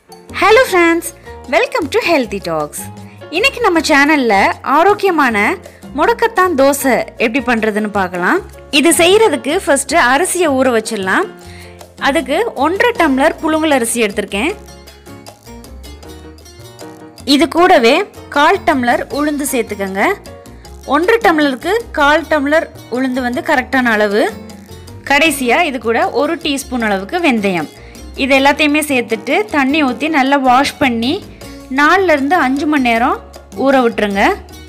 hello friends welcome to healthy talks இன்னைக்கு நம்ம சேனலில் ஆரோக்கியமான முடக்கத்தான் தோசை எப்படி பண்ணுறதுன்னு பார்க்கலாம் இது செய்கிறதுக்கு ஃபஸ்ட்டு அரிசியை ஊற வச்சிடலாம் அதுக்கு ஒன்றரை டம்ளர் புழுங்கல் அரிசி எடுத்திருக்கேன் இது கூடவே கால் டம்ளர் உளுந்து சேர்த்துக்கங்க ஒன்றரை டம்ளருக்கு கால் டம்ளர் உளுந்து வந்து கரெக்டான அளவு கடைசியாக இது கூட ஒரு டீஸ்பூன் அளவுக்கு வெந்தயம் இது எல்லாத்தையுமே சேர்த்துட்டு தண்ணி ஊற்றி நல்லா வாஷ் பண்ணி நாலுலேருந்து அஞ்சு மணி நேரம் ஊற விட்டுருங்க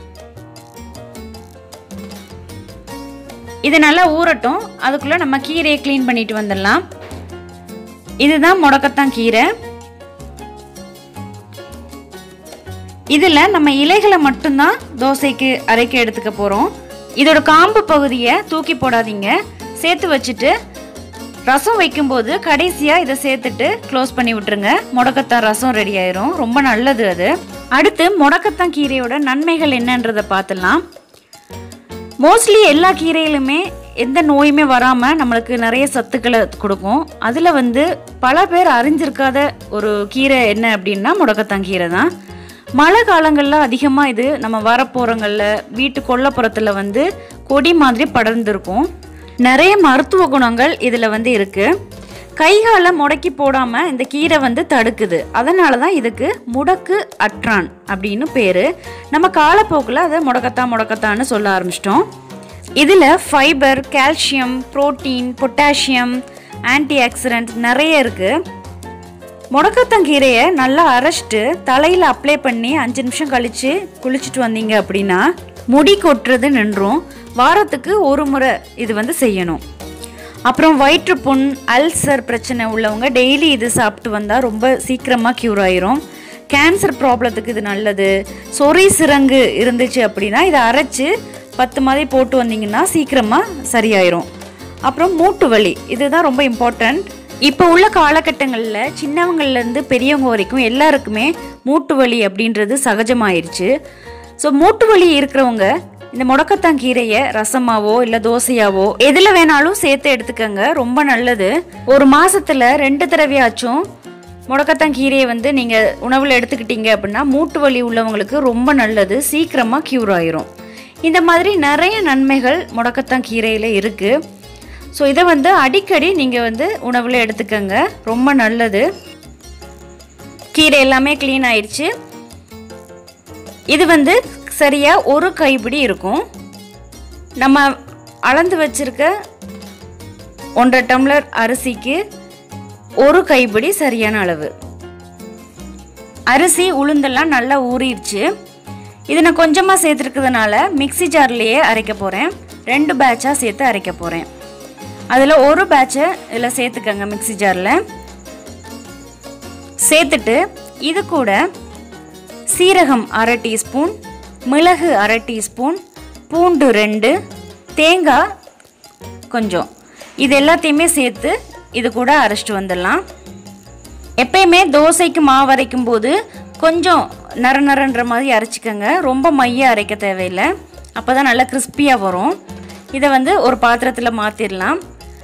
இது நல்லா ஊறட்டும் அதுக்குள்ளே நம்ம கீரையை க்ளீன் பண்ணிட்டு வந்துடலாம் இதுதான் முடக்கத்தான் கீரை இதில் நம்ம இலைகளை மட்டும்தான் தோசைக்கு அரைக்க எடுத்துக்க போகிறோம் இதோட காம்பு பகுதியை தூக்கி போடாதீங்க சேர்த்து வச்சுட்டு ரசம் வைக்கும்போது கடைசியாக இதை சேர்த்துட்டு க்ளோஸ் பண்ணி விட்டுருங்க முடக்கத்தான் ரசம் ரெடி ஆயிரும் ரொம்ப நல்லது அது அடுத்து முடக்கத்தான் கீரையோட நன்மைகள் என்னன்றதை பார்த்துடலாம் மோஸ்ட்லி எல்லா கீரையிலுமே எந்த நோயுமே வராமல் நம்மளுக்கு நிறைய சத்துக்களை கொடுக்கும் அதில் வந்து பல பேர் அறிஞ்சிருக்காத ஒரு கீரை என்ன அப்படின்னா முடக்கத்தான் கீரை தான் மழை காலங்களில் அதிகமாக இது நம்ம வரப்போகிறங்களில் வீட்டு கொல்லப்புறத்தில் வந்து கொடி மாதிரி படர்ந்துருக்கும் நிறைய மருத்துவ குணங்கள் இதில் வந்து இருக்குது கைகால முடக்கி போடாமல் இந்த கீரை வந்து தடுக்குது அதனால தான் இதுக்கு முடக்கு அற்றான் அப்படின்னு பேர் நம்ம காலப்போக்கில் அதை முடக்கத்தான் முடக்கத்தான்னு சொல்ல ஆரம்பிச்சிட்டோம் இதில் fibre calcium protein potassium antioxidant நிறைய இருக்குது முடக்கத்தங்கீரையை நல்லா அரைச்சிட்டு தலையில் அப்ளை பண்ணி அஞ்சு நிமிஷம் கழித்து குளிச்சுட்டு வந்தீங்க அப்படின்னா முடி கொட்டுறது நின்றும் வாரத்துக்கு ஒரு முறை இது வந்து செய்யணும் அப்புறம் வயிற்றுப்புண் அல்சர் பிரச்சனை உள்ளவங்க டெய்லி இது சாப்பிட்டு வந்தால் ரொம்ப சீக்கிரமாக க்யூர் ஆயிரும் கேன்சர் ப்ராப்ளத்துக்கு இது நல்லது சொறி சிரங்கு இருந்துச்சு அப்படின்னா இதை அரைச்சி பத்து மாதிரி போட்டு வந்தீங்கன்னா சீக்கிரமாக சரியாயிரும் அப்புறம் மூட்டு வலி இதுதான் ரொம்ப இம்பார்ட்டண்ட் இப்போ உள்ள காலகட்டங்களில் சின்னவங்கள்லேருந்து பெரியவங்க வரைக்கும் எல்லாருக்குமே மூட்டு வலி அப்படின்றது சகஜமாயிருச்சு ஸோ மூட்டு வலி இருக்கிறவங்க இந்த முடக்கத்தான் கீரையை ரசமாவோ இல்லை தோசையாவோ எதில் வேணாலும் சேர்த்து எடுத்துக்கங்க ரொம்ப நல்லது ஒரு மாசத்துல ரெண்டு தடவையாச்சும் முடக்கத்தான் கீரையை வந்து நீங்கள் உணவில் எடுத்துக்கிட்டீங்க அப்படின்னா மூட்டு வலி உள்ளவங்களுக்கு ரொம்ப நல்லது சீக்கிரமாக க்யூர் ஆயிரும் இந்த மாதிரி நிறைய நன்மைகள் முடக்கத்தான் கீரையில் இருக்குது ஸோ இதை வந்து அடிக்கடி நீங்கள் வந்து உணவில் எடுத்துக்கங்க ரொம்ப நல்லது கீரை எல்லாமே க்ளீன் ஆயிடுச்சு இது வந்து சரியாக ஒரு கைப்பிடி இருக்கும் நம்ம அளந்து வச்சிருக்க ஒன்றரை டம்ளர் அரிசிக்கு ஒரு கைப்பிடி சரியான அளவு அரிசி உளுந்தெல்லாம் நல்லா ஊறிடுச்சு இது நான் கொஞ்சமாக சேர்த்துருக்கிறதுனால மிக்சி ஜார்லேயே அரைக்க போகிறேன் ரெண்டு பேட்சாக சேர்த்து அரைக்க போகிறேன் அதில் ஒரு பேட்சை இதில் சேர்த்துக்கங்க மிக்சி ஜாரில் சேர்த்துட்டு இது கூட சீரகம் அரை டீஸ்பூன் மிளகு அரை டீஸ்பூன் பூண்டு ரெண்டு தேங்காய் கொஞ்சம் இது எல்லாத்தையுமே சேர்த்து இது கூட அரைச்சிட்டு வந்துடலாம் எப்பயுமே தோசைக்கு மாவு அரைக்கும் போது கொஞ்சம் நர நரன்ற மாதிரி அரைச்சிக்கோங்க ரொம்ப மைய அரைக்க தேவையில்லை அப்போ தான் நல்லா கிறிஸ்பியாக வரும் இதை வந்து ஒரு பாத்திரத்தில் மாற்றிடலாம்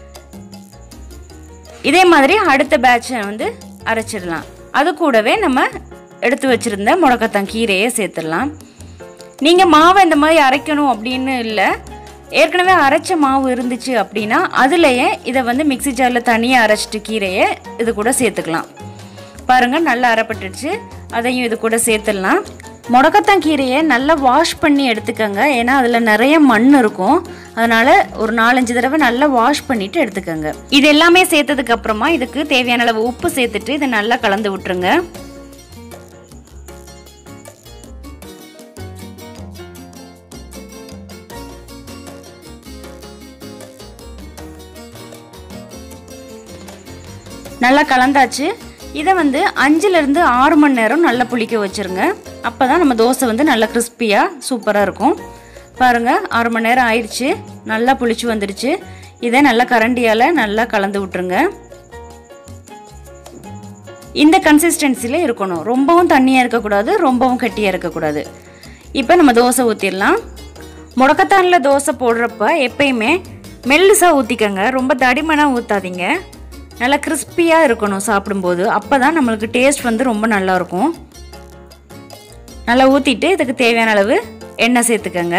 இதே மாதிரி அடுத்த பேட்சை வந்து அரைச்சிடலாம் அது கூடவே நம்ம எடுத்து வச்சுருந்த முடக்கத்தான் கீரையை சேர்த்துடலாம் நீங்கள் மாவை இந்த மாதிரி அரைக்கணும் அப்படின்னு இல்லை ஏற்கனவே அரைச்ச மாவு இருந்துச்சு அப்படின்னா அதுலேயே இதை வந்து மிக்சி ஜாரில் தனியாக அரைச்சிட்டு கீரையை இது கூட சேர்த்துக்கலாம் பாருங்கள் நல்லா அரைப்பட்டுடுச்சு அதையும் இது கூட சேர்த்துடலாம் முடக்கத்தான் கீரையை நல்லா வாஷ் பண்ணி எடுத்துக்கோங்க ஏன்னா அதில் நிறைய மண் இருக்கும் அதனால் ஒரு நாலஞ்சு தடவை நல்லா வாஷ் பண்ணிவிட்டு எடுத்துக்கோங்க இது எல்லாமே சேர்த்ததுக்கு அப்புறமா இதுக்கு தேவையான அளவு உப்பு சேர்த்துட்டு இதை நல்லா கலந்து விட்டுருங்க நல்லா கலந்தாச்சு இதை வந்து அஞ்சுலேருந்து ஆறு மணி நேரம் நல்லா புளிக்க வச்சுருங்க அப்போ தான் நம்ம தோசை வந்து நல்லா கிறிஸ்பியாக சூப்பராக இருக்கும் பாருங்கள் ஆறு மணி நேரம் ஆயிடுச்சு நல்லா புளிச்சு வந்துடுச்சு இதை நல்லா கரண்டியால் நல்லா கலந்து விட்டுருங்க இந்த கன்சிஸ்டன்சியில் இருக்கணும் ரொம்பவும் தண்ணியாக இருக்கக்கூடாது ரொம்பவும் கட்டியாக இருக்கக்கூடாது இப்போ நம்ம தோசை ஊற்றிடலாம் முடக்கத்தானில் தோசை போடுறப்ப எப்பயுமே மெல்லுசாக ஊற்றிக்கங்க ரொம்ப தடிமனாக ஊற்றாதீங்க நல்லா கிறிஸ்பியாக இருக்கணும் சாப்பிடும்போது அப்போ தான் நம்மளுக்கு டேஸ்ட் வந்து ரொம்ப நல்லாயிருக்கும் நல்லா ஊற்றிட்டு இதுக்கு தேவையான அளவு எண்ணெய் சேர்த்துக்கங்க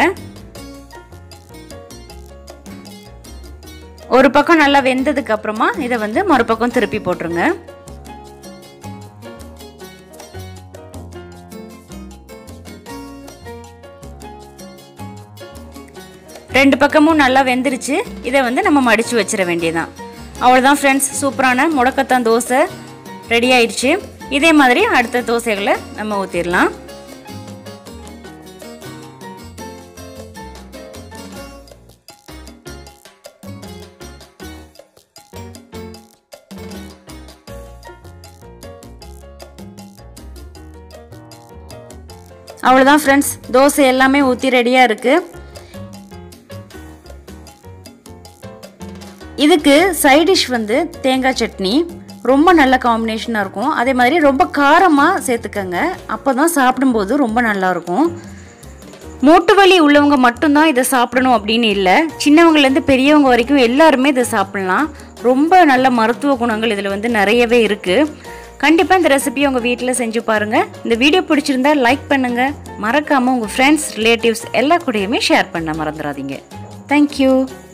ஒரு பக்கம் நல்லா வெந்ததுக்கு அப்புறமா இதை வந்து மறுபக்கம் திருப்பி போட்டுருங்க ரெண்டு பக்கமும் நல்லா வெந்துருச்சு இதை வந்து நம்ம மடித்து வச்சிட வேண்டியதான் அவ்வளோதான் ஃப்ரெண்ட்ஸ் சூப்பரான முடக்கத்தான் தோசை ரெடி ஆயிடுச்சு இதே மாதிரி அடுத்த தோசைகளை நம்ம ஊற்றிடலாம் அவ்வளோதான் ஃப்ரெண்ட்ஸ் தோசை எல்லாமே ஊற்றி ரெடியாக இருக்குது இதுக்கு சைட் டிஷ் வந்து தேங்காய் சட்னி ரொம்ப நல்ல காம்பினேஷனாக இருக்கும் அதே மாதிரி ரொம்ப காரமாக சேர்த்துக்கங்க அப்போ தான் சாப்பிடும்போது ரொம்ப நல்லாயிருக்கும் மூட்டு வலி உள்ளவங்க மட்டும்தான் இதை சாப்பிடணும் அப்படின்னு இல்லை சின்னவங்கலேருந்து பெரியவங்க வரைக்கும் எல்லாருமே இதை சாப்பிட்லாம் ரொம்ப நல்ல மருத்துவ குணங்கள் இதில் வந்து நிறையவே இருக்குது கண்டிப்பாக இந்த ரெசிபியை உங்கள் வீட்டில் செஞ்சு பாருங்கள் இந்த வீடியோ பிடிச்சிருந்தா லைக் பண்ணுங்கள் மறக்காமல் உங்கள் ஃப்ரெண்ட்ஸ் ரிலேட்டிவ்ஸ் எல்லா கூடயுமே ஷேர் பண்ண மறந்துடாதீங்க தேங்க்யூ